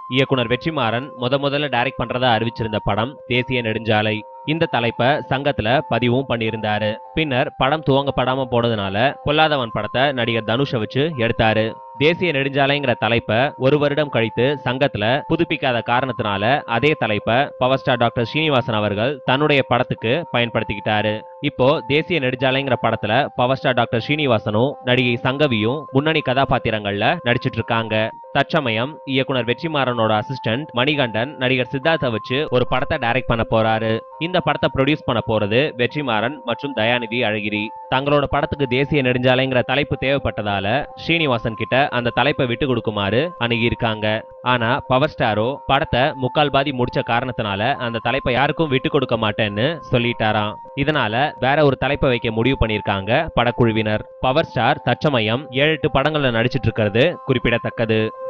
இயக்குனர் வெற்றிமாறன் முத முதல்ல டைரக்ட் பண்றதா அறிவிச்சிருந்த படம் தேசிய நெடுஞ்சாலை இந்த தலைப்பை சங்கத்துல பதிவும் பண்ணியிருந்தாரு பின்னர் படம் துவங்கப்படாம போனதுனால பொல்லாதவன் படத்தை நடிகர் தனுஷை வச்சு எடுத்தாரு தேசிய நெடுஞ்சாலைங்கிற தலைப்பை ஒரு வருடம் கழித்து சங்கத்துல புதுப்பிக்காத காரணத்தினால அதே தலைப்பை பவர் ஸ்டார் டாக்டர் ஸ்ரீனிவாசன் அவர்கள் தன்னுடைய படத்துக்கு பயன்படுத்திக்கிட்டாரு இப்போ தேசிய நெடுஞ்சாலைங்கிற படத்துல பவர் ஸ்டார் டாக்டர் ஸ்ரீனிவாசனும் நடிகை சங்கவியும் முன்னணி கதாபாத்திரங்கள்ல நடிச்சிட்டு இருக்காங்க தற்சமயம் இயக்குனர் வெற்றிமாறனோட அசிஸ்டன்ட் மணிகண்டன் நடிகர் சித்தார்த்தை வச்சு ஒரு படத்தை டைரக்ட் பண்ண போறாரு இந்த படத்தை ப்ரொடியூஸ் பண்ண போறது வெற்றிமாறன் மற்றும் தயாநிதி அழகிரி தங்களோட படத்துக்கு தேசிய நெடுஞ்சாலைங்கிற தலைப்பு தேவைப்பட்டதால ஸ்ரீனிவாசன் கிட்ட அந்த தலைப்பை விட்டு கொடுக்குமாறு அணுகியிருக்காங்க ஆனா பவர் ஸ்டாரோ படத்தை முக்கால் பாதி முடிச்ச காரணத்தினால அந்த தலைப்பை யாருக்கும் விட்டு கொடுக்க மாட்டேன்னு சொல்லிட்டாராம் இதனால வேற ஒரு தலைப்பை வைக்க முடிவு பண்ணியிருக்காங்க படக்குழுவினர் பவர் ஸ்டார் தற்சமயம் ஏழு எட்டு படங்கள்ல நடிச்சிட்டு இருக்கிறது குறிப்பிடத்தக்கது